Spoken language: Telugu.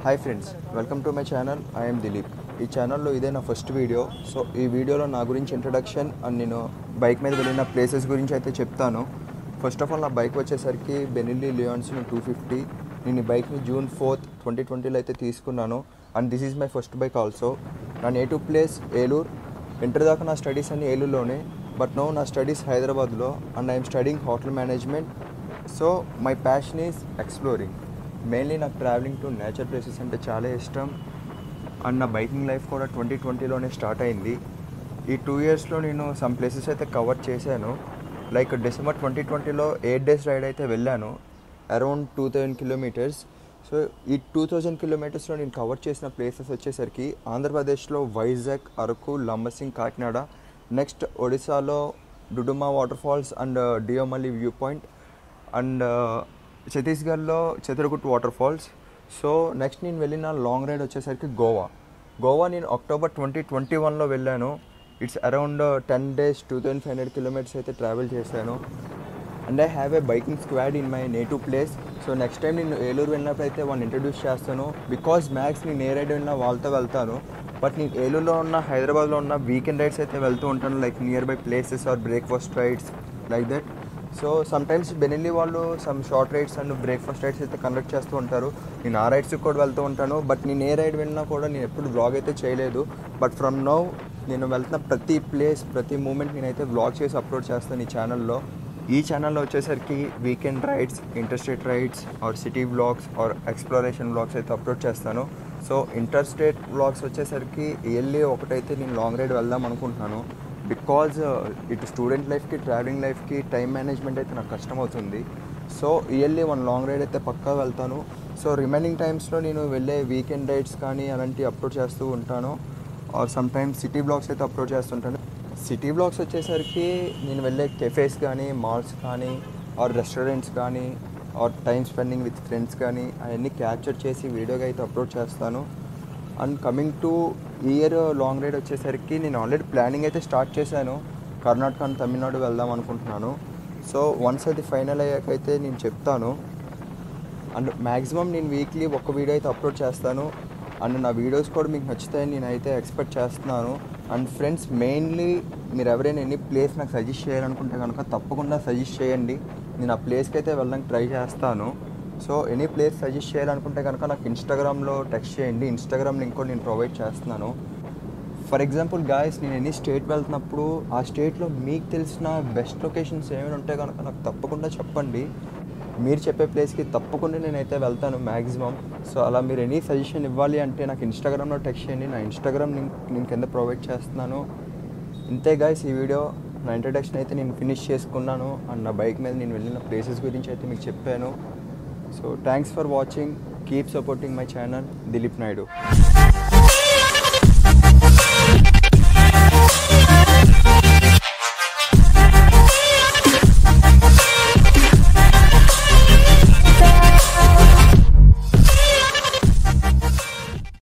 hi friends welcome to my channel I'm Dilip ఈ ఛానల్లో ఇదే నా ఫస్ట్ వీడియో సో ఈ వీడియోలో నా గురించి ఇంట్రడక్షన్ అండ్ నేను బైక్ మీద వెళ్ళిన ప్లేసెస్ గురించి అయితే చెప్తాను ఫస్ట్ ఆఫ్ ఆల్ నా బైక్ వచ్చేసరికి బెనిల్లీ లియాన్స్ను టూ ఫిఫ్టీ నేను ఈ బైక్ని జూన్ ఫోర్త్ ట్వంటీ ట్వంటీలో అయితే తీసుకున్నాను and this is my first bike also నా నేటివ్ ప్లేస్ ఏలూరు ఇంటర్ దాకా నా స్టడీస్ అన్ని ఏలూరులోనే బట్ నో నా స్టడీస్ హైదరాబాద్లో and I'm studying hotel management so my passion is exploring mainly నాకు ట్రావెలింగ్ టు నేచర్ ప్లేసెస్ అంటే చాలా ఇష్టం అండ్ నా బైకింగ్ లైఫ్ కూడా ట్వంటీ ట్వంటీలోనే స్టార్ట్ అయింది ఈ టూ ఇయర్స్లో నేను సమ్ ప్లేసెస్ అయితే కవర్ చేశాను లైక్ డిసెంబర్ ట్వంటీ ట్వంటీలో ఎయిట్ డేస్ రైడ్ అయితే వెళ్ళాను around two thousand kilometres so ఈ టూ థౌజండ్ కిలోమీటర్స్లో నేను కవర్ చేసిన ప్లేసెస్ వచ్చేసరికి ఆంధ్రప్రదేశ్లో వైజాగ్ అరకు లంబసింగ్ కాకినాడ నెక్స్ట్ ఒడిశాలో Duduma water falls and Deomali view point and ఛత్తీస్గఢ్లో చతురగుట్ వాటర్ ఫాల్స్ సో నెక్స్ట్ నేను వెళ్ళిన లాంగ్ రైడ్ వచ్చేసరికి గోవా గోవా నేను అక్టోబర్ ట్వంటీ ట్వంటీ వన్లో వెళ్ళాను it's around ten days two thousand five hundred kilometres అయితే ట్రావెల్ చేశాను and I have a biking squad in my native place so next time నేను ఏలూరు వెళ్ళినప్పుడు అయితే వాళ్ళని ఇంట్రడ్యూస్ చేస్తాను బికాజ్ మ్యాక్స్ నేను ఏ రైడ్ వెళ్ళినా వాళ్ళతో వెళ్తాను బట్ నేను ఏలూరులో ఉన్న హైదరాబాద్లో ఉన్న వీకెండ్ రైడ్స్ అయితే వెళ్తూ ఉంటాను like nearby places or breakfast rides like that so sometimes Benelli వాళ్ళు some short rides and breakfast rides అయితే కండక్ట్ చేస్తూ ఉంటారు నేను ఆ రైడ్స్కి కూడా వెళ్తూ ఉంటాను బట్ నేను ఏ రైడ్ వెళ్ళినా కూడా నేను ఎప్పుడు వ్లాగ్ అయితే చేయలేదు బట్ ఫ్రమ్ నౌ నేను వెళ్తున్న ప్రతి ప్లేస్ ప్రతి మూమెంట్ నేనైతే వ్లాగ్ చేసి అప్లోడ్ చేస్తాను ఈ ఛానల్లో ఈ ఛానల్లో వచ్చేసరికి weekend rides interstate rides or city vlogs or exploration vlogs అయితే అప్లోడ్ చేస్తాను సో ఇంటర్స్టేట్ వ్లాగ్స్ వచ్చేసరికి ఇయర్లీ ఒకటైతే నేను లాంగ్ రైడ్ వెళ్దాం అనుకుంటున్నాను బికాజ్ ఇటు స్టూడెంట్ లైఫ్కి ట్రావెలింగ్ లైఫ్కి టైం మేనేజ్మెంట్ అయితే నాకు కష్టం అవుతుంది so yearly one long ride అయితే పక్కా వెళ్తాను సో రిమైనింగ్ టైమ్స్లో నేను వెళ్ళే వీకెండ్ రైడ్స్ కానీ అలాంటివి అప్లోడ్ చేస్తూ ఉంటాను or sometimes city blogs అయితే అప్లోడ్ చేస్తుంటాను సిటీ బ్లాగ్స్ వచ్చేసరికి నేను వెళ్ళే కెఫేస్ కానీ మాల్స్ కానీ ఆర్ రెస్టారెంట్స్ కానీ or time spending with friends కానీ అవన్నీ క్యాప్చర్ చేసి వీడియోగా అయితే అప్లోడ్ చేస్తాను and coming to year long ride వచ్చేసరికి నేను ఆల్రెడీ ప్లానింగ్ అయితే స్టార్ట్ చేశాను కర్ణాటక అండ్ తమిళనాడు వెళ్దాం అనుకుంటున్నాను సో వన్స్ అది ఫైనల్ అయ్యాకైతే నేను చెప్తాను అండ్ మ్యాక్సిమం నేను వీక్లీ ఒక వీడియో అయితే అప్లోడ్ చేస్తాను అండ్ నా వీడియోస్ కూడా మీకు నచ్చుతాయని నేనైతే ఎక్స్పెక్ట్ చేస్తున్నాను అండ్ ఫ్రెండ్స్ మెయిన్లీ మీరు ఎవరైనా ఎనీ ప్లేస్ నాకు సజెస్ట్ చేయాలనుకుంటే కనుక తప్పకుండా సజెస్ట్ చేయండి నేను ఆ ప్లేస్కి అయితే వెళ్ళడానికి ట్రై చేస్తాను సో ఎనీ ప్లేస్ సజెస్ట్ చేయాలనుకుంటే కనుక నాకు ఇన్స్టాగ్రామ్లో టెక్స్ట్ చేయండి ఇన్స్టాగ్రామ్ లింక్ కూడా నేను ప్రొవైడ్ చేస్తున్నాను ఫర్ ఎగ్జాంపుల్ గాయస్ నేను ఎనీ స్టేట్ వెళ్తున్నప్పుడు ఆ స్టేట్లో మీకు తెలిసిన బెస్ట్ లొకేషన్స్ ఏమైనా ఉంటే కనుక నాకు తప్పకుండా చెప్పండి మీరు చెప్పే ప్లేస్కి తప్పకుండా నేనైతే వెళ్తాను మ్యాక్సిమం సో అలా మీరు ఎనీ సజెషన్ ఇవ్వాలి అంటే నాకు ఇన్స్టాగ్రామ్లో టెక్స్ట్ చేయండి నా ఇన్స్టాగ్రామ్ లింక్ నేను కింద ప్రొవైడ్ చేస్తున్నాను ఇంతే గాయస్ ఈ వీడియో నా ఇంట్రడక్షన్ అయితే నేను ఫినిష్ చేసుకున్నాను అండ్ నా బైక్ మీద నేను వెళ్ళిన ప్లేసెస్ గురించి అయితే మీకు చెప్పాను so thanks for watching keep supporting my channel Dilip Naidu